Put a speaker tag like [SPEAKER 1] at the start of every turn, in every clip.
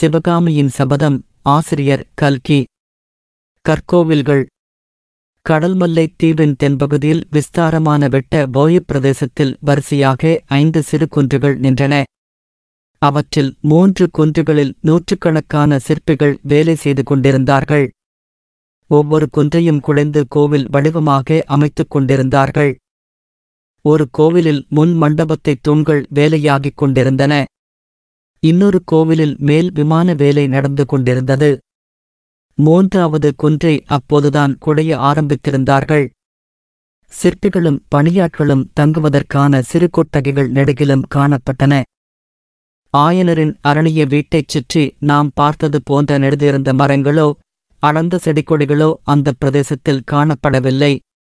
[SPEAKER 1] சிவகாமியின் சபதம் ஆசிரியர் கல்கி கற்கோவில்கள் கடல்மல்லை தீவின் தென்பகுதியில் விஸ்தாரமான வெட்ட போயப் பிரதேசத்தில் வரிசையாக ஐந்து சிறு குன்றுகள் நின்றன அவற்றில் மூன்று குன்றுகளில் நூற்றுக்கணக்கான சிற்பிகள் வேலை செய்து கொண்டிருந்தார்கள் ஒவ்வொரு குன்றையும் குடைந்து கோவில் வடிவமாக அமைத்துக் கொண்டிருந்தார்கள் ஒரு கோவிலில் முன் மண்டபத்தைத் தூண்கள் வேலையாகிக் கொண்டிருந்தன இன்னொரு கோவிலில் மேல் விமான வேலை நடந்து கொண்டிருந்தது மூன்றாவது குன்றை அப்போதுதான் குடைய ஆரம்பித்திருந்தார்கள் சிற்பிகளும் பணியாட்களும் தங்குவதற்கான சிறு கொட்டகைகள் நெடுகிலும் காணப்பட்டன ஆயனரின் அரணிய வீட்டைச் சுற்றி நாம் பார்த்தது போன்ற நெடுதிருந்த மரங்களோ அடர்ந்த செடிகொடிகளோ அந்த பிரதேசத்தில் காணப்படவில்லை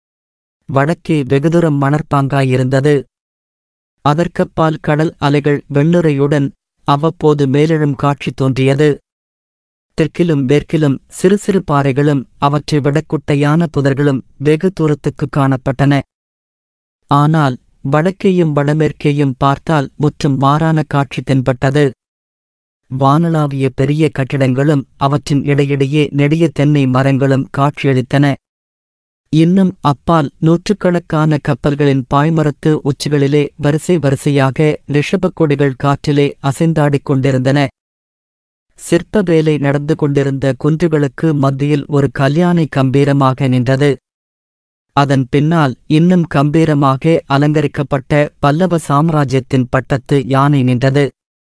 [SPEAKER 1] வடக்கே வெகுதூரம் மணற்பாங்காயிருந்தது அதற்கப்பால் கடல் அலைகள் வெண்ணுரையுடன் அவ்வப்போது மேலெழும் காட்சி தோன்றியது தெற்கிலும் மேற்கிலும் சிறு சிறு பாறைகளும் அவற்றை விட குட்டையான புதர்களும் வெகு தூரத்துக்கு காணப்பட்டன ஆனால் வடக்கேயும் வடமேற்கேயும் பார்த்தால் முற்றும் மாறான காட்சி தென்பட்டது வானளாவிய பெரிய கட்டிடங்களும் அவற்றின் இடையிடையே நெடிய தென்னை மரங்களும் காட்சியளித்தன இன்னும் அப்பால் நூற்றுக்கணக்கான கப்பல்களின் பாய்மரத்து உச்சிகளிலே வரிசை வரிசையாக ரிஷபக் கொடிகள் காற்றிலே அசைந்தாடிக் கொண்டிருந்தன சிற்ப வேலை நடந்து கொண்டிருந்த குன்றுகளுக்கு மத்தியில் ஒரு கல்யாணி கம்பீரமாக நின்றது அதன் பின்னால் இன்னும் கம்பீரமாக அலங்கரிக்கப்பட்ட பல்லவ சாம்ராஜ்யத்தின் பட்டத்து யானை நின்றது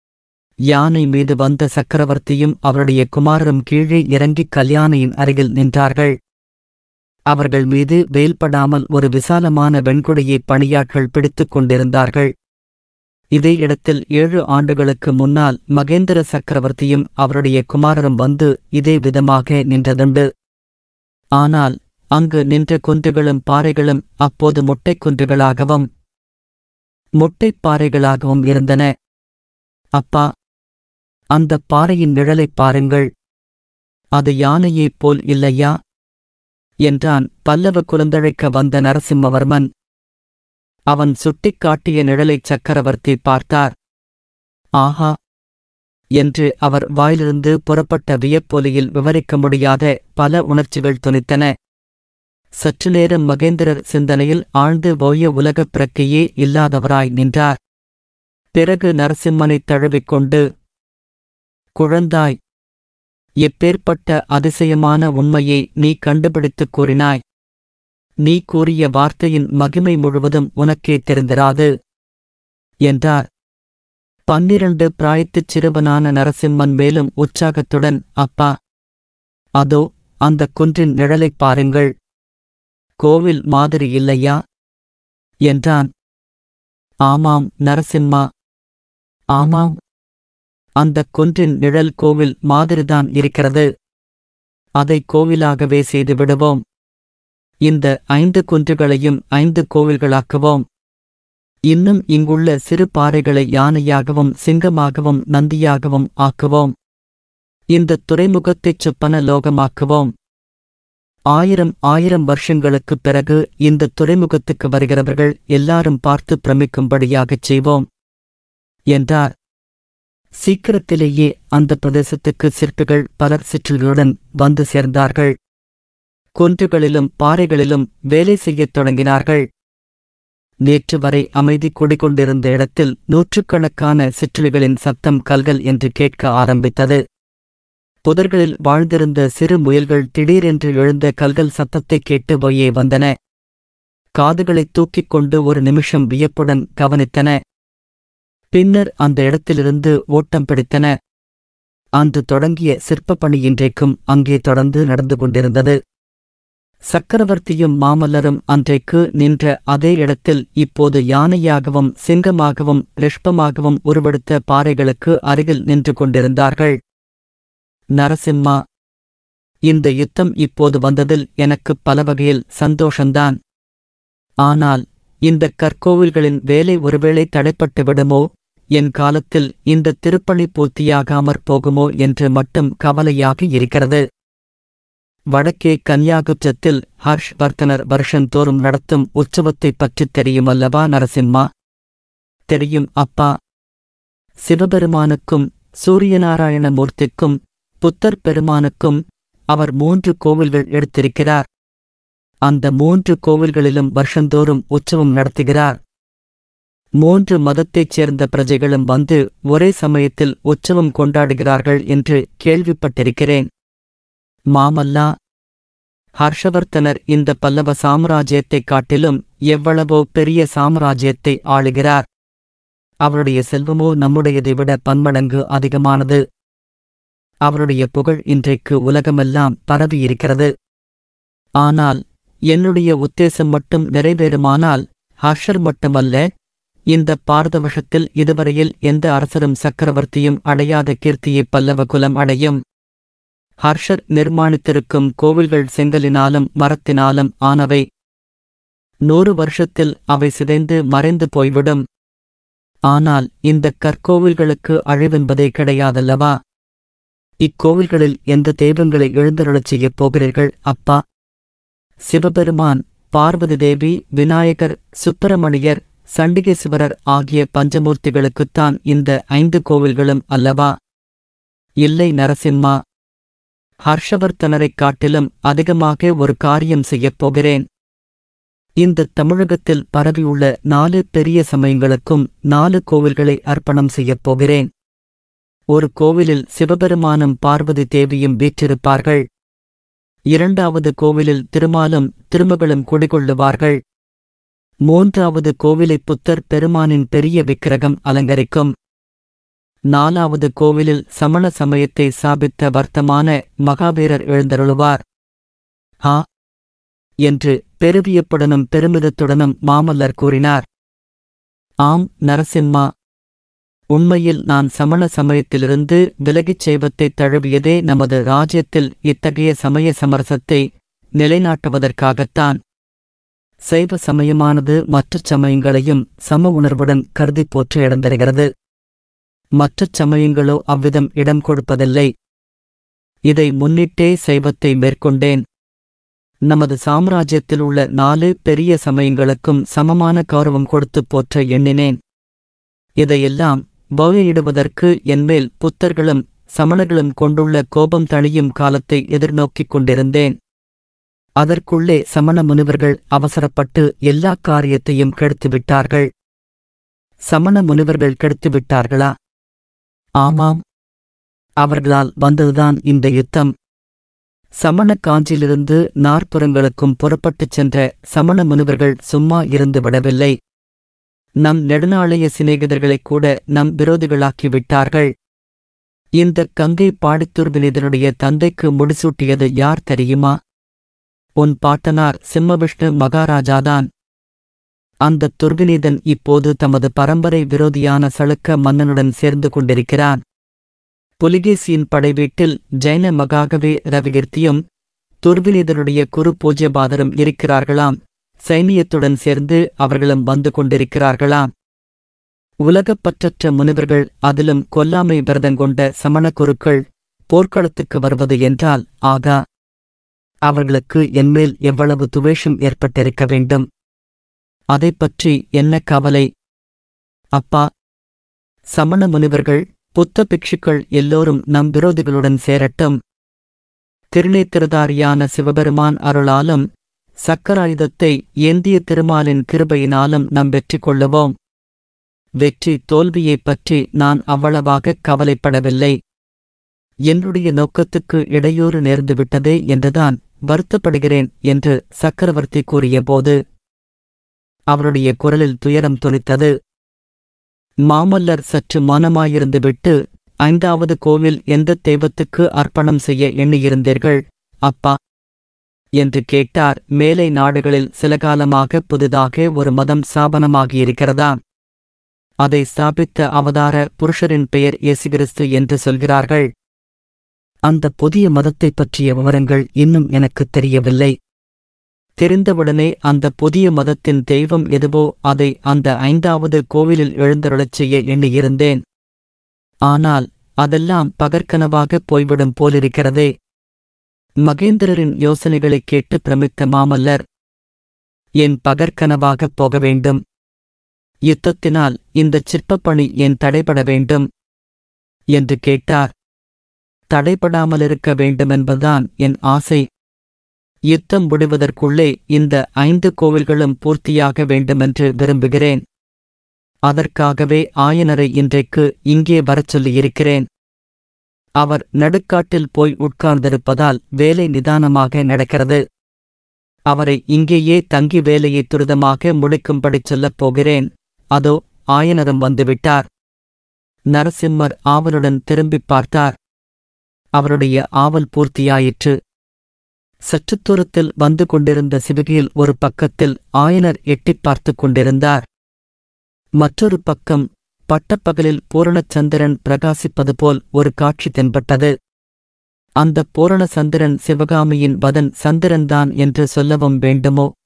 [SPEAKER 1] யானை மீது வந்த சக்கரவர்த்தியும் அவருடைய குமாரரும் கீழே இறங்கிக் கல்யாணியின் அருகில் நின்றார்கள் அவர்கள் மீது வேல்படாமல் ஒரு விசாலமான வெண்கொடியை பணியாட்கள் பிடித்துக் கொண்டிருந்தார்கள் இதே இடத்தில் ஏழு ஆண்டுகளுக்கு முன்னால் மகேந்திர சக்கரவர்த்தியும் அவருடைய குமாரரும் வந்து இதே விதமாக நின்றதுண்டு ஆனால் அங்கு நின்ற குன்றுகளும் பாறைகளும் அப்போது மொட்டைக் குன்றுகளாகவும் மொட்டைப் பாறைகளாகவும் இருந்தன அப்பா அந்த பாறையின் நிழலைப் பாருங்கள் அது யானையைப் போல் இல்லையா என்றான் பல்லவ குலந்தழைக்க வந்த நரசிம்மவர்மன் அவன் சுட்டிக் காட்டிய நிழலைச் சக்கரவர்த்தி பார்த்தார் ஆஹா என்று அவர் வாயிலிருந்து புறப்பட்ட வியப்பொலியில் விவரிக்க முடியாத பல உணர்ச்சிகள் துணித்தன சற்று நேரம் மகேந்திரர் சிந்தனையில் ஆழ்ந்து ஓய உலகப் பிறக்கையே இல்லாதவராய் நின்றார் பிறகு நரசிம்மனைத் தழுவிக்கொண்டு குழந்தாய் எப்பேற்பட்ட அதிசயமான உண்மையை நீ கண்டுபிடித்துக் கூறினாய் நீ கூறிய வார்த்தையின் மகிமை முழுவதும் உனக்கே தெரிந்திராது என்றார் பன்னிரண்டு பிராயத்துச் சிறுவனான நரசிம்மன் மேலும் உற்சாகத்துடன் அப்பா அதோ அந்தக் குன்றின் நிழலைப் பாருங்கள் கோவில் மாதிரி இல்லையா என்றான் ஆமாம் நரசிம்மா ஆமாம் அந்தக் குன்றின் நிழல் கோவில் மாதிரிதான் இருக்கிறது அதை கோவிலாகவே செய்து விடுவோம் இந்த ஐந்து குன்றுகளையும் ஐந்து கோவில்களாக்குவோம் இன்னும் இங்குள்ள சிறு பாறைகளை யானையாகவும் சிங்கமாகவும் நந்தியாகவும் ஆக்குவோம் இந்த துறைமுகத்தைச் சொப்பன லோகமாக்குவோம் ஆயிரம் ஆயிரம் வருஷங்களுக்குப் பிறகு இந்த துறைமுகத்துக்கு வருகிறவர்கள் எல்லாரும் பார்த்து பிரமிக்கும்படியாகச் செய்வோம் என்றார் சீக்கிரத்திலேயே அந்த பிரதேசத்துக்கு சிற்பிகள் பலர் சிற்றல்களுடன் வந்து சேர்ந்தார்கள் குன்றுகளிலும் பாறைகளிலும் வேலை செய்யத் தொடங்கினார்கள் நேற்று வரை அமைதி குடிகொண்டிருந்த இடத்தில் நூற்றுக்கணக்கான சிற்றலிகளின் சத்தம் கல்கள் என்று கேட்க ஆரம்பித்தது புதர்களில் வாழ்ந்திருந்த சிறு முயல்கள் திடீரென்று எழுந்த கல்கள் சத்தத்தைக் கேட்டு போயே வந்தன காதுகளைத் தூக்கிக் கொண்டு ஒரு நிமிஷம் வியப்புடன் கவனித்தன பின்னர் அந்த இடத்திலிருந்து ஓட்டம் பிடித்தன அன்று தொடங்கிய சிற்பப் பணி இன்றைக்கும் அங்கே தொடர்ந்து நடந்து கொண்டிருந்தது சக்கரவர்த்தியும் மாமல்லரும் அன்றைக்கு நின்ற அதே இடத்தில் இப்போது யானையாகவும் சிங்கமாகவும் ரிஷ்பமாகவும் உருவெடுத்த பாறைகளுக்கு அருகில் நின்று கொண்டிருந்தார்கள் நரசிம்மா இந்த யுத்தம் இப்போது வந்ததில் எனக்குப் பல வகையில் சந்தோஷந்தான் ஆனால் இந்த கற்கோவில்களின் வேலை ஒருவேளை தடைப்பட்டு விடுமோ என் காலத்தில் இந்த திருப்பணி பூர்த்தியாகாமற் போகுமோ என்று மட்டும் கவலையாக இருக்கிறது வடக்கே கன்யாகுப்ஜத்தில் ஹர்ஷ் வர்த்தனர் வருஷந்தோறும் நடத்தும் உற்சவத்தைப் பற்றித் தெரியுமல்லவா நரசிம்மா தெரியும் அப்பா சிவபெருமானுக்கும் சூரியநாராயண மூர்த்திக்கும் புத்தர் பெருமானுக்கும் அவர் மூன்று கோவில்கள் எடுத்திருக்கிறார் அந்த மூன்று கோவில்களிலும் வருஷந்தோறும் உற்சவம் நடத்துகிறார் மூன்று மதத்தைச் சேர்ந்த பிரஜைகளும் வந்து ஒரே சமயத்தில் உற்சவம் கொண்டாடுகிறார்கள் என்று கேள்விப்பட்டிருக்கிறேன் மாமல்லா ஹர்ஷவர்த்தனர் இந்த பல்லவ சாம்ராஜ்யத்தைக் காட்டிலும் எவ்வளவோ பெரிய சாம்ராஜ்யத்தை ஆளுகிறார் அவருடைய செல்வமோ நம்முடையதை விட பன்மடங்கு அதிகமானது அவருடைய புகழ் இன்றைக்கு உலகமெல்லாம் பரவியிருக்கிறது ஆனால் என்னுடைய உத்தேசம் மட்டும் நிறைவேறுமானால் ஹர்ஷர் மட்டுமல்ல இந்த பாரதவஷத்தில் இதுவரையில் எந்த அரசரும் சக்கரவர்த்தியும் அடையாத கீர்த்தியை பல்லவ குலம் அடையும் ஹர்ஷர் நிர்மாணித்திருக்கும் கோவில்கள் செங்கலினாலும் மரத்தினாலும் ஆனவை நூறு வருஷத்தில் அவை சிதைந்து மறைந்து போய்விடும் ஆனால் இந்த கற்கோவில்களுக்கு அழிவென்பதே கிடையாதல்லவா இக்கோவில்களில் எந்த தெய்வங்களை எழுந்தருளச் செய்யப் போகிறீர்கள் அப்பா சிவபெருமான் பார்வதி தேவி விநாயகர் சுப்பிரமணியர் சண்டிகேஸ்வரர் ஆகிய பஞ்சமூர்த்திகளுக்குத்தான் இந்த ஐந்து கோவில்களும் அல்லவா இல்லை நரசிம்மா ஹர்ஷவர்த்தனரைக் காட்டிலும் அதிகமாக ஒரு காரியம் செய்யப் போகிறேன் இந்த தமிழகத்தில் பரவியுள்ள நாலு பெரிய சமயங்களுக்கும் நாலு கோவில்களை அர்ப்பணம் செய்யப் போகிறேன் ஒரு கோவிலில் சிவபெருமானும் பார்வதி தேவியும் வீற்றிருப்பார்கள் இரண்டாவது கோவிலில் திருமாலும் திருமகளும் குடிகொள்ளுவார்கள் மூன்றாவது கோவிலை புத்தர் பெருமானின் பெரிய விக்கிரகம் அலங்கரிக்கும் நாலாவது கோவிலில் சமண சமயத்தை சாபித்த வர்த்தமான மகாவீரர் எழுந்தருளுவார் ஹா என்று பெருவியப்புடனும் பெருமிதத்துடனும் மாமல்லர் கூறினார் ஆம் நரசிம்மா உண்மையில் நான் சமண சமயத்திலிருந்து விலகிச் சைவத்தை தழுவியதே நமது ராஜ்யத்தில் இத்தகைய சமய சமரசத்தை நிலைநாட்டுவதற்காகத்தான் சைவ சமயமானது மற்றச் சமயங்களையும் சம உணர்வுடன் கருதிப் போற்ற இடம் பெறுகிறது மற்றச் சமயங்களோ அவ்விதம் இடம் கொடுப்பதில்லை இதை முன்னிட்டே சைவத்தை மேற்கொண்டேன் நமது சாம்ராஜ்யத்தில் உள்ள நாலு பெரிய சமயங்களுக்கும் சமமான கௌரவம் கொடுத்துப் போற்ற எண்ணினேன் இதையெல்லாம் பௌயிடுவதற்கு என்மேல் புத்தர்களும் சமணர்களும் கொண்டுள்ள கோபம் தணியும் காலத்தை எதிர்நோக்கிக் கொண்டிருந்தேன் அதற்குள்ளே சமண முனிவர்கள் அவசரப்பட்டு எல்லா காரியத்தையும் கெடுத்துவிட்டார்கள் சமண முனிவர்கள் கெடுத்துவிட்டார்களா ஆமாம் அவர்களால் வந்ததுதான் இந்த யுத்தம் சமண காஞ்சியிலிருந்து நாற்புறங்களுக்கும் புறப்பட்டுச் சென்ற சமண முனிவர்கள் சும்மா இருந்து விடவில்லை நம் நெடுநாளைய சிநேகிதர்களைக் கூட நம் விரோதிகளாக்கி விட்டார்கள் இந்த கங்கை பாடித்துர்வினிதனுடைய தந்தைக்கு முடிசூட்டியது யார் தெரியுமா உன் பாட்டனார் சிம்மவிஷ்ணு மகாராஜாதான் அந்த துர்வினீதன் இப்போது தமது பரம்பரை விரோதியான சளுக்க மன்னனுடன் சேர்ந்து கொண்டிருக்கிறான் புலிகேசியின் படைவீட்டில் ஜைன மகாகவே ரவிகீர்த்தியும் துர்வினீதனுடைய குரு பூஜ்யபாதரும் இருக்கிறார்களாம் சைனியத்துடன் சேர்ந்து அவர்களும் வந்து கொண்டிருக்கிறார்களாம் உலகப்பற்றற்ற முனிவர்கள் அதிலும் கொல்லாமை விரதங்கொண்ட சமண குருக்கள் போர்க்களத்துக்கு வருவது என்றால் ஆகா அவர்களுக்கு என்மேல் எவ்வளவு துவேஷம் ஏற்பட்டிருக்க வேண்டும் அதைப் பற்றி என்ன கவலை அப்பா சமண முனிவர்கள் புத்த பிக்ஷுக்கள் எல்லோரும் நம் விரோதிகளுடன் சேரட்டும் திருநேத்திரதாரியான சிவபெருமான் அருளாலும் சக்கராயுதத்தை ஏந்திய திருமாலின் கிருபையினாலும் நாம் வெற்றி கொள்ளுவோம் வெற்றி தோல்வியைப் பற்றி நான் அவ்வளவாக கவலைப்படவில்லை என்னுடைய நோக்கத்துக்கு இடையூறு நேர்ந்துவிட்டதே என்றுதான் வருத்தப்படுகிறேன் என்று சக்கரவர்த்தி கூறியபோது அவருடைய குரலில் துயரம் தொனித்தது மாமல்லர் சற்று மனமாயிருந்துவிட்டு ஐந்தாவது கோவில் எந்த தெய்வத்துக்கு அர்ப்பணம் செய்ய எண்ணியிருந்தீர்கள் அப்பா என்று கேட்டார் மேலை நாடுகளில் சில காலமாக புதிதாக ஒரு மதம் ஸ்தாபனமாகியிருக்கிறதா அதை ஸ்தாபித்த அவதார புருஷரின் பெயர் இயேசுகிறிஸ்து என்று சொல்கிறார்கள் அந்த புதிய மதத்தைப் பற்றிய விவரங்கள் இன்னும் எனக்குத் தெரியவில்லை தெரிந்தவுடனே அந்த புதிய மதத்தின் தெய்வம் எதுவோ அதை அந்த ஐந்தாவது கோவிலில் எழுந்தருளச் செய்ய எண்ணியிருந்தேன் ஆனால் அதெல்லாம் பகற்கனவாகப் போய்விடும் போலிருக்கிறதே மகேந்திரரின் யோசனைகளைக் கேட்டு பிரமித்த மாமல்லர் என் பகற்கனவாகப் போக வேண்டும் யுத்தத்தினால் இந்தச் சிற்பப்பணி என் தடைபட வேண்டும் என்று கேட்டார் தடைபடாமலிருக்க வேண்டுமென்பதுதான் என் ஆசை யுத்தம் முடிவதற்குள்ளே இந்த ஐந்து கோவில்களும் பூர்த்தியாக வேண்டுமென்று விரும்புகிறேன் அதற்காகவே ஆயனரை இன்றைக்கு இங்கே வரச் சொல்லியிருக்கிறேன் அவர் நடுக்காட்டில் போய் உட்கார்ந்திருப்பதால் வேலை நிதானமாக நடக்கிறது அவரை இங்கேயே தங்கி வேலையை துரிதமாக முடிக்கும்படிச் சொல்லப் போகிறேன் அதோ ஆயனரும் வந்துவிட்டார் நரசிம்மர் ஆவலுடன் திரும்பிப் பார்த்தார் அவருடைய ஆவல் பூர்த்தியாயிற்று சற்றுத் தூரத்தில் வந்து கொண்டிருந்த சிவகியில் ஒரு பக்கத்தில் ஆயனர் எட்டிப் பார்த்துக் கொண்டிருந்தார் மற்றொரு பக்கம் பட்டப்பகலில் பூரணச்சந்திரன் பிரகாசிப்பது போல் ஒரு காட்சி தென்பட்டது அந்த பூரண சந்திரன் சிவகாமியின் வதன் சந்திரன்தான் என்று சொல்லவும் வேண்டுமோ